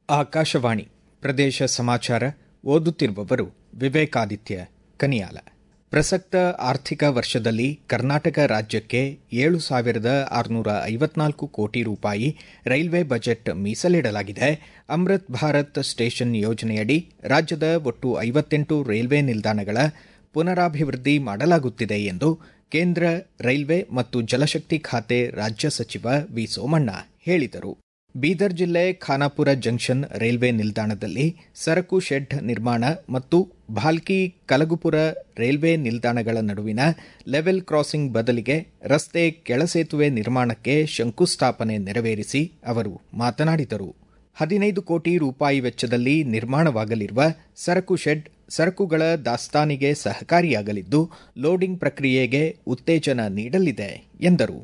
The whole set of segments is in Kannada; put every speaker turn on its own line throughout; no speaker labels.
ಆಕಾಶವಾಣಿ ಪ್ರದೇಶ ಸಮಾಚಾರ ಓದುತ್ತಿರುವವರು ವಿವೇಕಾದಿತ್ಯ ಕನಿಯಾಲ ಪ್ರಸಕ್ತ ಆರ್ಥಿಕ ವರ್ಷದಲ್ಲಿ ಕರ್ನಾಟಕ ರಾಜ್ಯಕ್ಕೆ ಏಳು ಸಾವಿರದ ಆರುನೂರ ಐವತ್ನಾಲ್ಕು ಕೋಟಿ ರೂಪಾಯಿ ರೈಲ್ವೆ ಬಜೆಟ್ ಮೀಸಲಿಡಲಾಗಿದೆ ಅಮೃತ್ ಭಾರತ್ ಸ್ಟೇಷನ್ ಯೋಜನೆಯಡಿ ರಾಜ್ಯದ ಒಟ್ಟು ಐವತ್ತೆಂಟು ರೈಲ್ವೆ ನಿಲ್ದಾಣಗಳ ಪುನರಾಭಿವೃದ್ಧಿ ಮಾಡಲಾಗುತ್ತಿದೆ ಎಂದು ಕೇಂದ್ರ ರೈಲ್ವೆ ಮತ್ತು ಜಲಶಕ್ತಿ ಖಾತೆ ರಾಜ್ಯ ಸಚಿವ ವಿ ಸೋಮಣ್ಣ ಹೇಳಿದರು ಬೀದರ್ ಜಿಲ್ಲೆ ಖಾನಾಪುರ ಜಂಕ್ಷನ್ ರೈಲ್ವೆ ನಿಲ್ದಾಣದಲ್ಲಿ ಸರಕು ಶೆಡ್ ನಿರ್ಮಾಣ ಮತ್ತು ಭಾಲ್ಕಿ ಕಲಗುಪುರ ರೈಲ್ವೆ ನಿಲ್ದಾಣಗಳ ನಡುವಿನ ಲೆವೆಲ್ ಕ್ರಾಸಿಂಗ್ ಬದಲಿಗೆ ರಸ್ತೆ ಕೆಳಸೇತುವೆ ನಿರ್ಮಾಣಕ್ಕೆ ಶಂಕುಸ್ಥಾಪನೆ ನೆರವೇರಿಸಿ ಅವರು ಮಾತನಾಡಿದರು ಹದಿನೈದು ಕೋಟಿ ರೂಪಾಯಿ ವೆಚ್ಚದಲ್ಲಿ ನಿರ್ಮಾಣವಾಗಲಿರುವ ಸರಕು ಶೆಡ್ ಸರಕುಗಳ ದಾಸ್ತಾನಿಗೆ ಸಹಕಾರಿಯಾಗಲಿದ್ದು ಲೋಡಿಂಗ್ ಪ್ರಕ್ರಿಯೆಗೆ ಉತ್ತೇಜನ ನೀಡಲಿದೆ ಎಂದರು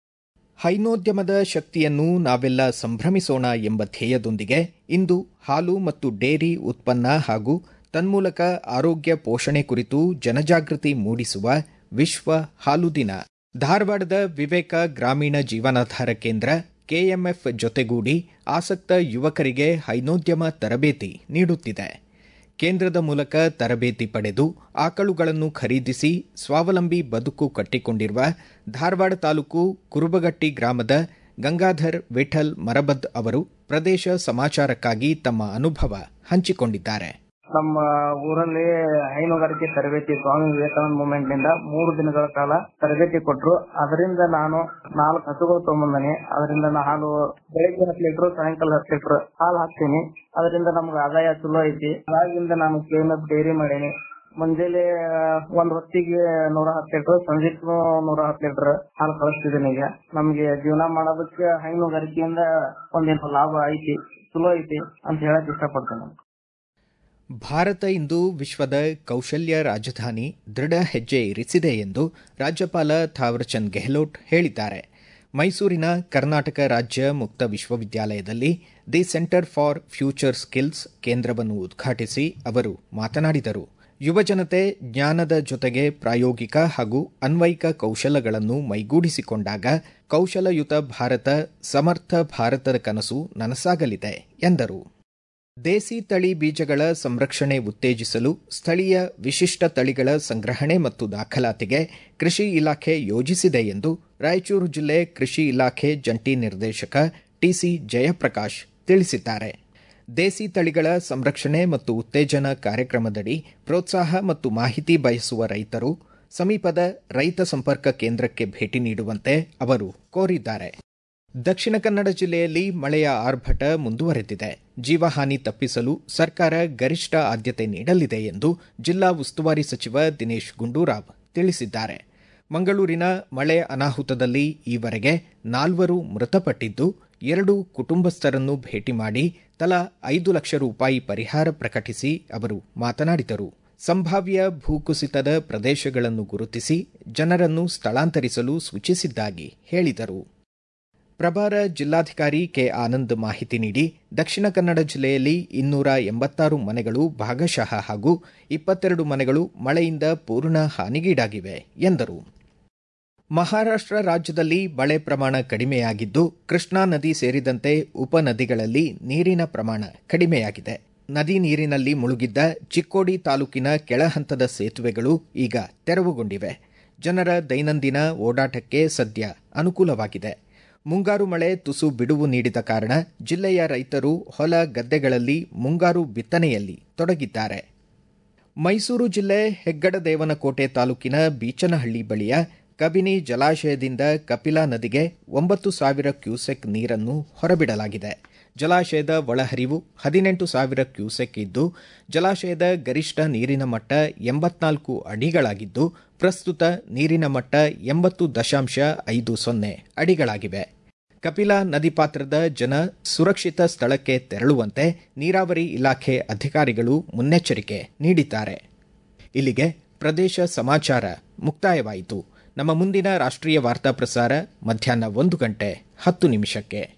ಹೈನೋದ್ಯಮದ ಶಕ್ತಿಯನ್ನು ನಾವೆಲ್ಲ ಸಂಭ್ರಮಿಸೋಣ ಎಂಬ ಧ್ಯೇಯದೊಂದಿಗೆ ಇಂದು ಹಾಲು ಮತ್ತು ಡೇರಿ ಉತ್ಪನ್ನ ಹಾಗೂ ತನ್ಮೂಲಕ ಆರೋಗ್ಯ ಪೋಷಣೆ ಕುರಿತು ಜನಜಾಗೃತಿ ಮೂಡಿಸುವ ವಿಶ್ವ ಹಾಲು ದಿನ ಧಾರವಾಡದ ವಿವೇಕ ಗ್ರಾಮೀಣ ಜೀವನಾಧಾರ ಕೇಂದ್ರ ಕೆಎಂಎಫ್ ಜೊತೆಗೂಡಿ ಆಸಕ್ತ ಯುವಕರಿಗೆ ಹೈನೋದ್ಯಮ ತರಬೇತಿ ನೀಡುತ್ತಿದೆ ಕೇಂದ್ರದ ಮೂಲಕ ತರಬೇತಿ ಪಡೆದು ಆಕಳುಗಳನ್ನು ಖರೀದಿಸಿ ಸ್ವಾವಲಂಬಿ ಬದುಕು ಕಟ್ಟಿಕೊಂಡಿರುವ ಧಾರವಾಡ ತಾಲೂಕು ಕುರುಬಗಟ್ಟಿ ಗ್ರಾಮದ ಗಂಗಾಧರ್ ವಿಠಲ್ ಮರಬದ್ ಅವರು ಪ್ರದೇಶ ಸಮಾಚಾರಕ್ಕಾಗಿ ತಮ್ಮ ಅನುಭವ ಹಂಚಿಕೊಂಡಿದ್ದಾರೆ
ನಮ್ಮ ಊರಲ್ಲಿ ಹೈನುಗಾರಿಕೆ ತರಬೇತಿ ಸ್ವಾಮಿ ವಿವೇಕಾನಂದ ಮೂವ್ಮೆಂಟ್ ನಿಂದ ಮೂರು ದಿನಗಳ ಕಾಲ ತರಬೇತಿ ಕೊಟ್ರು ಅದರಿಂದ ನಾನು ನಾಲ್ಕು ಹಸುಗಳು ತಗೊಂಬಂದನಿ ಅದರಿಂದ ನಾ ಹಾಲು ಬೆಳಿಗ್ಗೆ ಹತ್ತು ಲೀಟರ್ ಸಾಯಂಕಾಲ ಹತ್ತು ಲೀಟರ್ ಹಾಲು ಹಾಕ್ತೀನಿ ಅದರಿಂದ ನಮ್ಗೆ ಆದಾಯ ಚಲೋ ಐತಿ ಅದಾಗಿಂದ ನಾನು ಕೆ ಎಂ ಎಫ್ ಡೈರಿ ಮಾಡೀನಿ ಮುಂಜಾನೆ ಒಂದ್ ಹೊತ್ತಿಗೆ ನೂರ ಹತ್ತು ಲೀಟರ್ ಸಂಜೆಗೂ ನೂರ ಹತ್ತು ಲೀಟರ್ ಹಾಲು ಕಳಿಸ್ತಿದ್ದೀನಿ ಈಗ ನಮ್ಗೆ ಜೀವನ ಮಾಡೋದಕ್ಕೆ ಹೈನುಗಾರಿಕೆಯಿಂದ ಒಂದೇನು ಲಾಭ ಐತಿ ಚಲೋ ಐತಿ ಅಂತ ಹೇಳಕ್ ಇಷ್ಟಪಡ್ತೇನೆ
ಭಾರತ ಇಂದು ವಿಶ್ವದ ಕೌಶಲ್ಯ ರಾಜಧಾನಿ ದೃಢ ಹೆಜ್ಜೆ ಇರಿಸಿದೆ ಎಂದು ರಾಜ್ಯಪಾಲ ಥಾವರ್ಚಂದ್ ಗೆಹ್ಲೋಟ್ ಹೇಳಿದ್ದಾರೆ ಮೈಸೂರಿನ ಕರ್ನಾಟಕ ರಾಜ್ಯ ಮುಕ್ತ ವಿಶ್ವವಿದ್ಯಾಲಯದಲ್ಲಿ the centre for future skills ಕೇಂದ್ರವನ್ನು ಉದ್ಘಾಟಿಸಿ ಅವರು ಮಾತನಾಡಿದರು ಯುವಜನತೆ ಜ್ಞಾನದ ಜೊತೆಗೆ ಪ್ರಾಯೋಗಿಕ ಹಾಗೂ ಅನ್ವಯಿಕ ಕೌಶಲಗಳನ್ನು ಮೈಗೂಡಿಸಿಕೊಂಡಾಗ ಕೌಶಲಯುತ ಭಾರತ ಸಮರ್ಥ ಭಾರತದ ಕನಸು ನನಸಾಗಲಿದೆ ಎಂದರು ದೇಸಿ ತಳಿ ಬೀಜಗಳ ಸಂರಕ್ಷಣೆ ಉತ್ತೇಜಿಸಲು ಸ್ಥಳೀಯ ವಿಶಿಷ್ಟ ತಳಿಗಳ ಸಂಗ್ರಹಣೆ ಮತ್ತು ದಾಖಲಾತಿಗೆ ಕೃಷಿ ಇಲಾಖೆ ಯೋಜಿಸಿದೆ ಎಂದು ರಾಯಚೂರು ಜಿಲ್ಲೆ ಕೃಷಿ ಇಲಾಖೆ ಜಂಟಿ ನಿರ್ದೇಶಕ ಟಿಸಿ ಜಯಪ್ರಕಾಶ್ ತಿಳಿಸಿದ್ದಾರೆ ದೇಸಿ ತಳಿಗಳ ಸಂರಕ್ಷಣೆ ಮತ್ತು ಉತ್ತೇಜನ ಕಾರ್ಯಕ್ರಮದಡಿ ಪ್ರೋತ್ಸಾಹ ಮತ್ತು ಮಾಹಿತಿ ಬಯಸುವ ರೈತರು ಸಮೀಪದ ರೈತ ಸಂಪರ್ಕ ಕೇಂದ್ರಕ್ಕೆ ಭೇಟಿ ನೀಡುವಂತೆ ಅವರು ಕೋರಿದ್ದಾರೆ ದಕ್ಷಿಣ ಕನ್ನಡ ಜಿಲ್ಲೆಯಲ್ಲಿ ಮಳೆಯ ಆರ್ಭಟ ಮುಂದುವರೆದಿದೆ ಜೀವಹಾನಿ ತಪ್ಪಿಸಲು ಸರ್ಕಾರ ಗರಿಷ್ಠ ಆದ್ಯತೆ ನೀಡಲಿದೆ ಎಂದು ಜಿಲ್ಲಾ ಉಸ್ತುವಾರಿ ಸಚಿವ ದಿನೇಶ್ ಗುಂಡೂರಾವ್ ತಿಳಿಸಿದ್ದಾರೆ ಮಂಗಳೂರಿನ ಮಳೆ ಅನಾಹುತದಲ್ಲಿ ಈವರೆಗೆ ನಾಲ್ವರು ಮೃತಪಟ್ಟಿದ್ದು ಎರಡು ಕುಟುಂಬಸ್ಥರನ್ನು ಭೇಟಿ ಮಾಡಿ ತಲಾ ಐದು ಲಕ್ಷ ರೂಪಾಯಿ ಪರಿಹಾರ ಪ್ರಕಟಿಸಿ ಅವರು ಮಾತನಾಡಿದರು ಸಂಭಾವ್ಯ ಭೂಕುಸಿತದ ಪ್ರದೇಶಗಳನ್ನು ಗುರುತಿಸಿ ಜನರನ್ನು ಸ್ಥಳಾಂತರಿಸಲು ಸೂಚಿಸಿದ್ದಾಗಿ ಹೇಳಿದರು ಪ್ರಭಾರ ಜಿಲ್ಲಾಧಿಕಾರಿ ಕೆ ಆನಂದ್ ಮಾಹಿತಿ ನೀಡಿ ದಕ್ಷಿಣ ಕನ್ನಡ ಜಿಲ್ಲೆಯಲ್ಲಿ ಇನ್ನೂರ ಎಂಬತ್ತಾರು ಮನೆಗಳು ಭಾಗಶಃ ಹಾಗೂ ಇಪ್ಪತ್ತೆರಡು ಮನೆಗಳು ಮಳೆಯಿಂದ ಪೂರ್ಣ ಹಾನಿಗೀಡಾಗಿವೆ ಎಂದರು ಮಹಾರಾಷ್ಟ್ರ ರಾಜ್ಯದಲ್ಲಿ ಮಳೆ ಪ್ರಮಾಣ ಕಡಿಮೆಯಾಗಿದ್ದು ಕೃಷ್ಣಾ ನದಿ ಸೇರಿದಂತೆ ಉಪನದಿಗಳಲ್ಲಿ ನೀರಿನ ಪ್ರಮಾಣ ಕಡಿಮೆಯಾಗಿದೆ ನದಿ ನೀರಿನಲ್ಲಿ ಮುಳುಗಿದ್ದ ಚಿಕ್ಕೋಡಿ ತಾಲೂಕಿನ ಕೆಳಹಂತದ ಸೇತುವೆಗಳು ಈಗ ತೆರವುಗೊಂಡಿವೆ ಜನರ ದೈನಂದಿನ ಓಡಾಟಕ್ಕೆ ಸದ್ಯ ಅನುಕೂಲವಾಗಿದೆ ಮುಂಗಾರು ಮಳೆ ತುಸು ಬಿಡುವು ನೀಡಿದ ಕಾರಣ ಜಿಲ್ಲೆಯ ರೈತರು ಹೊಲ ಗದ್ದೆಗಳಲ್ಲಿ ಮುಂಗಾರು ಬಿತ್ತನೆಯಲ್ಲಿ ತೊಡಗಿದ್ದಾರೆ ಮೈಸೂರು ಜಿಲ್ಲೆ ಹೆಗ್ಗಡದೇವನಕೋಟೆ ತಾಲೂಕಿನ ಬೀಚನಹಳ್ಳಿ ಬಳಿಯ ಕಬಿನಿ ಜಲಾಶಯದಿಂದ ಕಪಿಲಾ ನದಿಗೆ ಒಂಬತ್ತು ಸಾವಿರ ಕ್ಯೂಸೆಕ್ ನೀರನ್ನು ಹೊರಬಿಡಲಾಗಿದೆ ಜಲಾಶಯದ ಒಳಹರಿವು ಹದಿನೆಂಟು ಸಾವಿರ ಕ್ಯೂಸೆಕ್ ಇದ್ದು ಜಲಾಶಯದ ಗರಿಷ್ಠ ನೀರಿನ ಮಟ್ಟ ಎಂಬತ್ನಾಲ್ಕು ಅಡಿಗಳಾಗಿದ್ದು ಪ್ರಸ್ತುತ ನೀರಿನ ಮಟ್ಟ ಎಂಬತ್ತು ದಶಾಂಶ ಐದು ಸೊನ್ನೆ ಅಡಿಗಳಾಗಿವೆ ಕಪಿಲಾ ನದಿ ಪಾತ್ರದ ಜನ ಸುರಕ್ಷಿತ ಸ್ಥಳಕ್ಕೆ ತೆರಳುವಂತೆ ನೀರಾವರಿ ಇಲಾಖೆ ಅಧಿಕಾರಿಗಳು ಮುನ್ನೆಚ್ಚರಿಕೆ ನೀಡಿದ್ದಾರೆ ಇಲ್ಲಿಗೆ ಪ್ರದೇಶ ಸಮಾಚಾರ ಮುಕ್ತಾಯವಾಯಿತು ನಮ್ಮ ಮುಂದಿನ ರಾಷ್ಟ್ರೀಯ ವಾರ್ತಾ ಪ್ರಸಾರ ಮಧ್ಯಾಹ್ನ ಒಂದು ಗಂಟೆ ಹತ್ತು ನಿಮಿಷಕ್ಕೆ